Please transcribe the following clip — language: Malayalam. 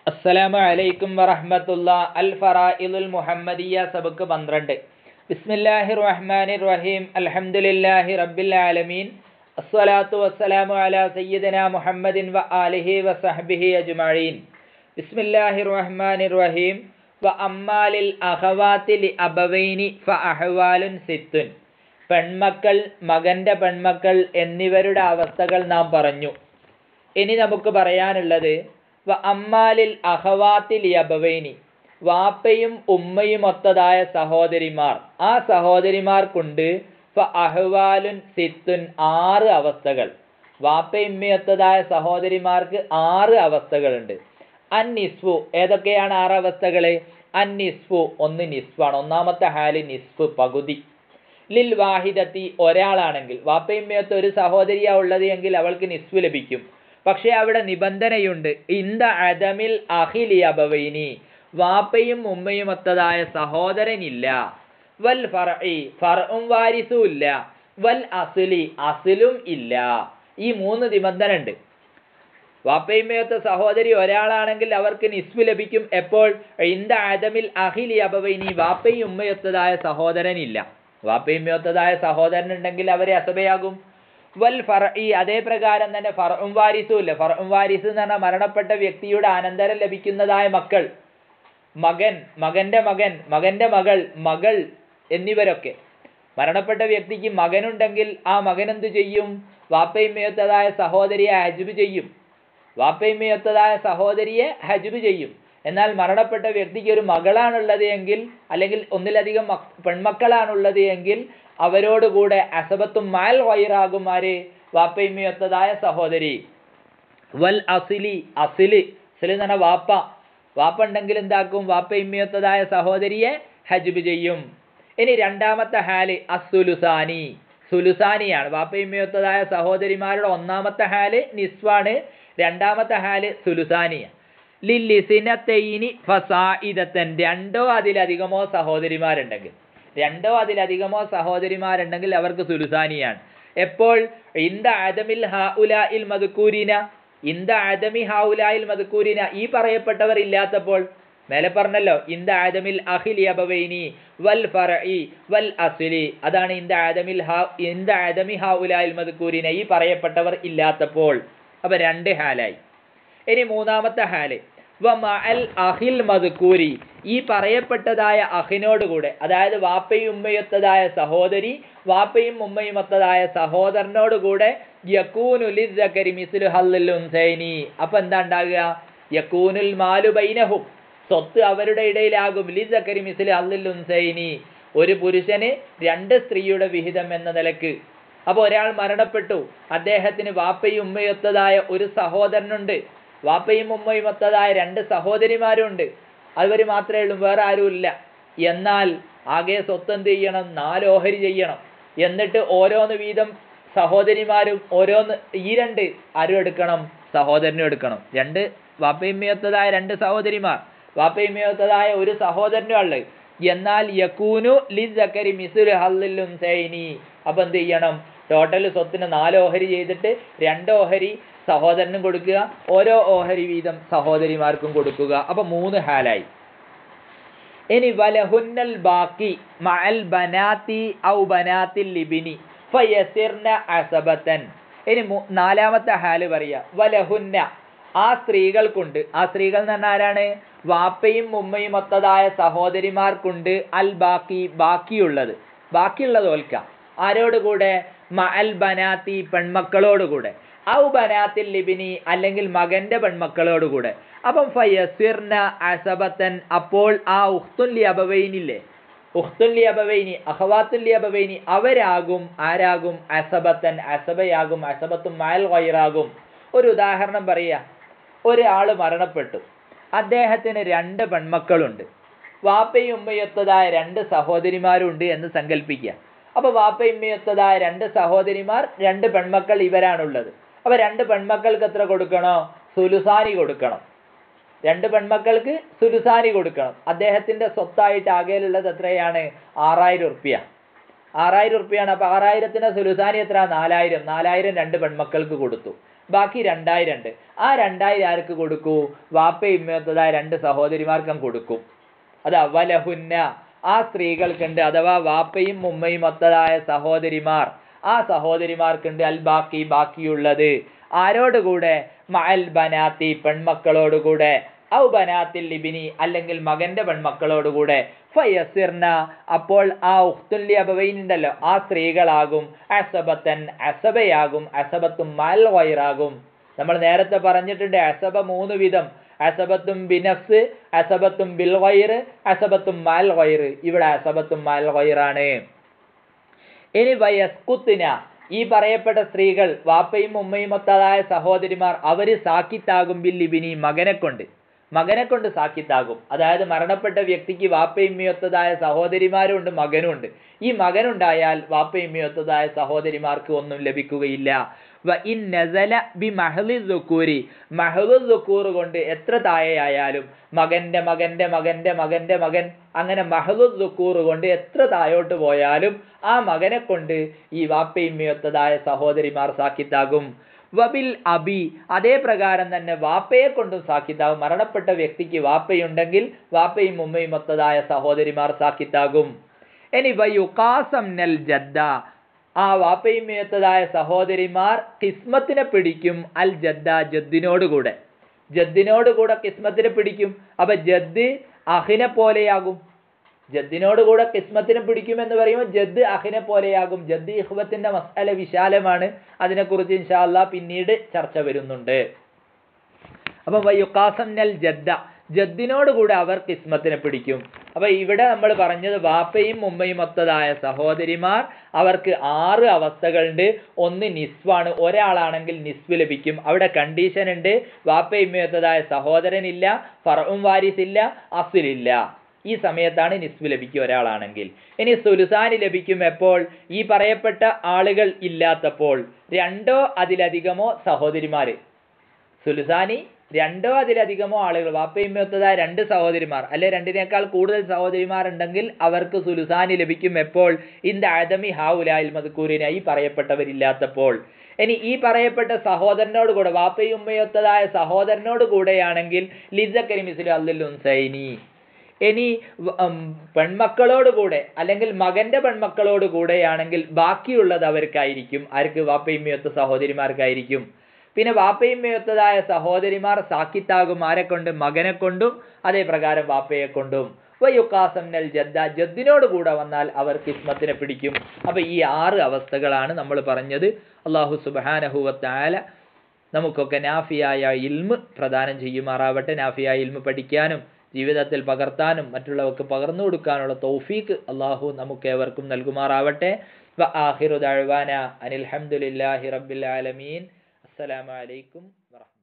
അസ്സലാമു അലൈക്കും വറഹ്മത്തുള്ള അൽ ഫറായിലുൽ മുഹമ്മദിയ സബക്ക് പന്ത്രണ്ട് ബിസ്മില്ലാഹി റഹ്മാനി റഹീം അൽഹംദുലില്ലാഹി റബ്ബിൽ ആലമീൻ അസ്സലാത്തു വസ്സലാമു അലാ സയ്യിദന മുഹമ്മദിൻ വ ആലിഹി വ സഹ്ബിഹി അജ്മഈൻ ബിസ്മില്ലാഹി റഹ്മാനി റഹീം വ അമ്മാലിൽ അഖവാതി ലി അബവൈനി ഫ അഹ്വാലുൻ സിത്തുൻ പെൺമക്കൾ മകന്റെ പെൺമക്കൾ എന്നിവരുടെ അവസ്ഥകൾ നാം പറഞ്ഞു ഇനി നമുക്ക് പറയാനുള്ളത് വ അമ്മാലിൽ അഹവാത്തിൽ യബവൈനി വാപ്പയും ഉമ്മയും ഒത്തതായ സഹോദരിമാർ ആ സഹോദരിമാർക്കുണ്ട് ഫ അഹ്വാലുൻ സിത്തുൻ ആറ് അവസ്ഥകൾ വാപ്പയും ഉമ്മയൊത്തതായ സഹോദരിമാർക്ക് ആറ് അവസ്ഥകളുണ്ട് അൻ നിസ്ഫു ഏതൊക്കെയാണ് ആറ് അവസ്ഥകൾ അൻ നിസ്ഫു ഒന്ന് നിസ്ഫാണ് ഒന്നാമത്തെ ഹാല് നിസ്ഫ് പകുതി ലിൽ വാഹിദത്തി ഒരാളാണെങ്കിൽ വാപ്പയുമ്മയത്ത് ഒരു സഹോദരിയാ ഉള്ളത് എങ്കിൽ അവൾക്ക് നിസ്ഫ് ലഭിക്കും പക്ഷേ അവിടെ നിബന്ധനയുണ്ട് ഇന്ത അദമിൽ അഹിലി അബവൈനി വാപ്പയും ഉമ്മയും ഒത്തതായ സഹോദരനില്ല വൽ ഫർഇ ഫർഉം വാരിസും ഇല്ല വൽ അസുലി അസിലും ഇല്ല ഈ മൂന്ന് നിബന്ധന ഉണ്ട് വാപ്പയുമ്മയൊത്ത സഹോദരി ഒരാളാണെങ്കിൽ അവർക്ക് നിസ്ബ് ലഭിക്കും എപ്പോൾ ഇന്ത അദമിൽ അഹിലി അബവൈനി വാപ്പയും ഉമ്മയൊത്തതായ സഹോദരനില്ല വാപ്പയുമ്മയൊത്തതായ സഹോദരൻ ഉണ്ടെങ്കിൽ അവരെ അസബയാകും വൽ ഫർഇ അതേ പ്രകാരം തന്നെ ഫർഉം വാരിസും ഇല്ല ഫർഉം വാരിസ് എന്ന് പറഞ്ഞാൽ മരണപ്പെട്ട വ്യക്തിയുടെ അനന്തരം ലഭിക്കുന്നതായ മക്കൾ മകൻ മകന്റെ മകൻ മകന്റെ മകൾ മകൾ എന്നിവരൊക്കെ മരണപ്പെട്ട വ്യക്തിക്ക് മകനുണ്ടെങ്കിൽ ആ മകൻ എന്ത് ചെയ്യും വാപ്പയുമ്മയൊത്തതായ സഹോദരിയെ ഹജ്ബ് ചെയ്യും വാപ്പയുമ്മയൊത്തതായ സഹോദരിയെ ഹജ്ബ് ചെയ്യും എന്നാൽ മരണപ്പെട്ട വ്യക്തിക്ക് ഒരു മകളാണുള്ളത് എങ്കിൽ അല്ലെങ്കിൽ ഒന്നിലധികം പെൺമക്കളാണുള്ളത് എങ്കിൽ അവരോടുകൂടെ അസബത്തും മാൽ വൈറാകും ആര് വാപ്പയുമ്മയൊത്തതായ സഹോദരി വൽ അസിലി അസില് അസില് എന്ന് പറഞ്ഞാൽ വാപ്പ വാപ്പ ഉണ്ടെങ്കിൽ എന്താക്കും വാപ്പയുമ്മയൊത്തതായ സഹോദരിയെ ഹജ്ബ് ചെയ്യും ഇനി രണ്ടാമത്തെ ഹാല് അസുലുസാനി സുലുസാനിയാണ് വാപ്പയുമ്മയൊത്തതായ സഹോദരിമാരുടെ ഒന്നാമത്തെ ഹാല് നിസ്വാണ് രണ്ടാമത്തെ ഹാല് സുലുസാനിയാണ് ലില്ലിസിനത്തൈനി ഫസായിദത്തൻ രണ്ടോ അതിലധികമോ സഹോദരിമാരുണ്ടെങ്കിൽ രണ്ടോ അതിലധികമോ സഹോദരിമാരുണ്ടെങ്കിൽ അവർക്ക് സുലുസാനിയാണ് എപ്പോൾ ഇന്ത ആദമിൽ ഹാഉലായിൽ മധുക്കൂരിന ഇന്ത ആദമി ഹാഉലായിൽ മധുക്കൂരിന ഈ പറയപ്പെട്ടവർ ഇല്ലാത്തപ്പോൾ മേലെ പറഞ്ഞല്ലോ ഇന്ത ആദമിൽ അഖിലി അബവൈനി വൽ ഫറഇ വൽ അസ്ലി അതാണ് ഇന്ത ആദമിൽ ഹാ ഇന്ത ആദമി ഹാഉലായിൽ മധുക്കൂരിന ഈ പറയപ്പെട്ടവർ ഇല്ലാത്തപ്പോൾ അപ്പൊ രണ്ട് ഹാലായി ഇനി മൂന്നാമത്തെ ഹാല് വ മഅൽ അഹിൽ മധുക്കൂരി ഈ പറയപ്പെട്ടതായ അഹിനോടുകൂടെ അതായത് വാപ്പയും ഉമ്മയൊത്തതായ സഹോദരി വാപ്പയും ഉമ്മയും ഒത്തതായ സഹോദരനോടുകൂടെ യക്കൂനുലിസക്കരി മിസ്ലു ഹല്ലുൽ ഉൻസൈനി അപ്പൊ എന്താ ഉണ്ടാകുക യക്കൂനുൽ മാലു ബൈനഹും സ്വത്ത് അവരുടെ ഇടയിലാകും ലിസക്കരി മിസ്ലു ഹല്ലുൽ ഉൻസൈനി ഒരു പുരുഷന് രണ്ട് സ്ത്രീയുടെ വിഹിതം എന്ന നിലക്ക് അപ്പോൾ ഒരാൾ മരണപ്പെട്ടു അദ്ദേഹത്തിന് വാപ്പയും ഉമ്മയൊത്തതായ ഒരു സഹോദരനുണ്ട് വാപ്പയും ഉമ്മയും ഒത്തതായ രണ്ട് സഹോദരിമാരുണ്ട് അവർ മാത്രമേ ഉള്ളൂ വേറെ ആരുമില്ല എന്നാൽ ആകെ സ്വത്ത് എന്ത് ചെയ്യണം നാല് ഓഹരി ചെയ്യണം എന്നിട്ട് ഓരോന്ന് വീതം സഹോദരിമാരും ഓരോന്ന് ഈ രണ്ട് ആരും എടുക്കണം സഹോദരനും എടുക്കണം രണ്ട് വാപ്പയുമ്മയൊത്തതായ രണ്ട് സഹോദരിമാർ വാപ്പയുമ്മയൊത്തതായ ഒരു സഹോദരനും ഉള്ളത് എന്നാൽ യക്കൂനു ലിസക്കരി മിസുൽ ഹല്ലുൻ സൈനി അപ്പൊ എന്ത് ചെയ്യണം ടോട്ടൽ സ്വത്തിന് നാല് ഓഹരി ചെയ്തിട്ട് രണ്ട് ഓഹരി സഹോദരനും കൊടുക്കുക ഓരോ ഓഹരി വീതം സഹോദരിമാർക്കും കൊടുക്കുക അപ്പൊ മൂന്ന് ഹാലായി ഇനി വലഹുന്നൽ ബാക്കി മഅൽ ബനാത്തി ഔ ബനാത്തിൽ ലിബിനി ഫയസിർന അസബത്തൻ ഇനി നാലാമത്തെ ഹാല് പറയാ വലഹുന്ന ആ സ്ത്രീകൾക്കുണ്ട് ആ സ്ത്രീകൾ എന്ന് പറഞ്ഞാൽ ആരാണ് വാപ്പയും ഉമ്മയും ഒത്തതായ സഹോദരിമാർക്കുണ്ട് അൽ ബാക്കി ബാക്കിയുള്ളത് ബാക്കിയുള്ളത് ഓൽക്ക ആരോടുകൂടെ മഅൽ ബനാത്തി പെൺമക്കളോടുകൂടെ ഔ ബനാത്തിൽ ലിബിനി അല്ലെങ്കിൽ മകന്റെ പെൺമക്കളോടുകൂടെ അപ്പം ഫയസിർന അസബത്തൻ അപ്പോൾ ആ ഉഖ്തുല്ലി അബവൈനില്ലേ ഉഖ്തുല്ലി അബവൈനി അഹവാത്തുല്ലി അബവൈനി അവരാകും ആരാകും അസബത്തൻ അസബയാകും അസബത്തും മാൽ വൈറാകും ഒരു ഉദാഹരണം പറയുക ഒരാൾ മരണപ്പെട്ടു അദ്ദേഹത്തിന് രണ്ട് പെൺമക്കളുണ്ട് വാപ്പയും ഉമ്മയൊത്തതായ രണ്ട് സഹോദരിമാരുണ്ട് എന്ന് സങ്കല്പിക്കുക അപ്പോൾ വാപ്പയും ഉമ്മയൊത്തതായ രണ്ട് സഹോദരിമാർ രണ്ട് പെൺമക്കൾ ഇവരാണുള്ളത് അപ്പോൾ രണ്ട് പെൺമക്കൾക്ക് എത്ര കൊടുക്കണോ സുലുസാനി കൊടുക്കണം രണ്ട് പെൺമക്കൾക്ക് സുലുസാനി കൊടുക്കണം അദ്ദേഹത്തിന്റെ സ്വത്തായിട്ട് ആകെയിലുള്ളത് എത്രയാണ് ആറായിരം ഉറുപ്പ്യ ആറായിരം ഉറുപ്പ്യാണ് അപ്പോൾ ആറായിരത്തിന് സുലുസാനി എത്ര നാലായിരം നാലായിരം രണ്ട് പെൺമക്കൾക്ക് കൊടുത്തു ബാക്കി രണ്ടായിരം ഉണ്ട് ആ രണ്ടായിരം ആർക്ക് കൊടുക്കൂ വാപ്പയും ഇമ്മയൊത്തതായ രണ്ട് സഹോദരിമാർക്കും കൊടുക്കും അത് അവലഹുന്ന ആ സ്ത്രീകൾക്കുണ്ട് അഥവാ വാപ്പയും ഉമ്മയും ഒത്തതായ സഹോദരിമാർ ആ സഹോദരിമാർക്കുണ്ട് അൽ ബാക്കി ബാക്കിയുള്ളത് ആരോടുകൂടെ മഅൽ ബനാത്തി പെൺമക്കളോടുകൂടെ ഔ ബനാത്തിൽ ലിബിനി അല്ലെങ്കിൽ മകന്റെ പെൺമക്കളോടുകൂടെ ഫയസിർന അപ്പോൾ ആ ഉഖ്തുല്ലി അബവൈൻ ഉണ്ടല്ലോ ആ സ്ത്രീകളാകും അസബത്തൻ അസബയാകും അസബത്തും മാൽ വൈറാകും നമ്മൾ നേരത്തെ പറഞ്ഞിട്ടുണ്ട് അസബ മൂന്ന് വിധം അസബത്തും ബിനഫ്സ് അസബത്തും ബിൽ വൈറ് അസബത്തും മാൽ വൈറ് ഇവിടെ അസബത്തും മാൽ വൈറാണ് ഇനി വയസ്കുത്തിന ഈ പറയപ്പെട്ട സ്ത്രീകൾ വാപ്പയും ഉമ്മയും ഒത്തതായ സഹോദരിമാർ അവര് സാക്കിത്താകും ബില്ലിബിനി മകനെ കൊണ്ട് മകനെ കൊണ്ട് സാക്കിത്താകും അതായത് മരണപ്പെട്ട വ്യക്തിക്ക് വാപ്പയിമ്മയൊത്തതായ സഹോദരിമാരും ഉണ്ട് മകനും ഉണ്ട് ഈ മകനുണ്ടായാൽ വാപ്പയിമ്മയൊത്തതായ സഹോദരിമാർക്ക് ഒന്നും ലഭിക്കുകയില്ല വ ഇൻ നസല ബി മഹലി ദുക്കൂരി മഹലു ദുക്കൂർ കൊണ്ട് എത്ര താഴെയായാലും മകന്റെ മകന്റെ മകന്റെ മകന്റെ മകൻ അങ്ങനെ മഹലു ദുക്കൂർ കൊണ്ട് എത്ര താഴോട്ട് പോയാലും ആ മകനെ കൊണ്ട് ഈ വാപ്പയിമ്മയൊത്തതായ സഹോദരിമാർ സാക്കിത്താകും വബിൽ അബി അതേ പ്രകാരം തന്നെ വാപ്പയെ കൊണ്ടും സാക്കിത്താകും മരണപ്പെട്ട വ്യക്തിക്ക് വാപ്പയുണ്ടെങ്കിൽ വാപ്പയും ഉമ്മയും ഒത്തതായ സഹോദരിമാർ സാക്കിത്താകും ഇനി വയുക്കാസം നൽ ജദ്ദ ആ വാപ്പയും ഉമ്മയൊത്തതായ സഹോദരിമാർ കിസ്മത്തിനെ പിടിക്കും അൽ ജദ്ദ ജദ്ദിനോടുകൂടെ ജദ്ദിനോടുകൂടെ കിസ്മത്തിനെ പിടിക്കും അപ്പൊ ജദ്ദ് അഹിനെ പോലെയാകും ജദ്ദിനോട് കൂടെ കിസ്മത്തിനെ പിടിക്കുമെന്ന് പറയുമ്പോൾ ജദ് അഹിനെ പോലെയാകും ജദ് ഇഹ്വത്തിന്റെ മസാല വിശാലമാണ് അതിനെക്കുറിച്ച് ഇൻഷാല്ല പിന്നീട് ചർച്ച വരുന്നുണ്ട് അപ്പൊ വയുക്കാസം നൽ ജദ്ദ ജദ്ദിനോട് കൂടെ അവർ കിസ്മത്തിനെ പിടിക്കും അപ്പൊ ഇവിടെ നമ്മൾ പറഞ്ഞത് വാപ്പയും ഉമ്മയും ഒത്തതായ സഹോദരിമാർ അവർക്ക് ആറ് അവസ്ഥകളുണ്ട് ഒന്ന് നിസ്വാണ് ഒരാളാണെങ്കിൽ നിസ്വ് ലഭിക്കും അവിടെ കണ്ടീഷൻ ഉണ്ട് വാപ്പയും ഉമ്മയും ഒത്തതായ സഹോദരനില്ല ഫറവും വാരിസില്ല അസിലില്ല ഈ സമയത്താണ് നിസ്ബ് ലഭിക്കുക ഒരാളാണെങ്കിൽ ഇനി സുലുസാനി ലഭിക്കും എപ്പോൾ ഈ പറയപ്പെട്ട ആളുകൾ ഇല്ലാത്തപ്പോൾ രണ്ടോ അതിലധികമോ സഹോദരിമാര് സുലുസാനി രണ്ടോ അതിലധികമോ ആളുകൾ വാപ്പയുമ്മയൊത്തതായ രണ്ട് സഹോദരിമാർ അല്ലെ രണ്ടിനേക്കാൾ കൂടുതൽ സഹോദരിമാരുണ്ടെങ്കിൽ അവർക്ക് സുലുസാനി ലഭിക്കും എപ്പോൾ ഇന്ത അദമി ഹാവുലായിൽ മധുക്കൂരിന ഈ പറയപ്പെട്ടവരില്ലാത്തപ്പോൾ ഇനി ഈ പറയപ്പെട്ട സഹോദരനോട് കൂടെ വാപ്പയും ഉമ്മയൊത്തതായ സഹോദരനോട് കൂടെയാണെങ്കിൽ ലിസക്കരി മിസിൽ അല്ലുൽ ഉൻസൈനി ഇനി പെൺമക്കളോട് കൂടെ അല്ലെങ്കിൽ മകന്റെ പെൺമക്കളോട് കൂടെയാണെങ്കിൽ ബാക്കിയുള്ളത് അവർക്കായിരിക്കും ആർക്ക് വാപ്പയുമ്മയൊത്ത സഹോദരിമാർക്കായിരിക്കും പിന്നെ വാപ്പയുമ്മയൊത്തതായ സഹോദരിമാർ സാക്കിത്താകും ആരെ കൊണ്ട് മകനെ കൊണ്ടും അതേ പ്രകാരം വാപ്പയെ കൊണ്ടും വയുക്കാസം നൽ ജദ്ദ ജദ്ദിനോട് കൂടെ വന്നാൽ അവർ കിസ്മത്തിനെ പിടിക്കും അപ്പൊ ഈ ആറ് അവസ്ഥകളാണ് നമ്മൾ പറഞ്ഞത് അള്ളാഹു സുബാനഹുവത്തായ നമുക്കൊക്കെ നാഫിയായ ഇൽമ് പ്രദാനം ചെയ്യുമാറാവട്ടെ നാഫിയായ ഇൽമ് പഠിക്കാനും ജീവിതത്തിൽ പകർത്താനും മറ്റുള്ളവർക്ക് പകർന്നു കൊടുക്കാനുള്ള തൗഫീക്ക് അള്ളാഹു നമുക്ക് ഏവർക്കും നൽകുമാറാവട്ടെ വ ആഹിറു ദഅ്വാന അനിൽ ഹംദുലില്ലാഹി റബ്ബിൽ ആലമീൻ അസ്സലാമു അലൈക്കും വറഹ്മത്തുള്ളാഹി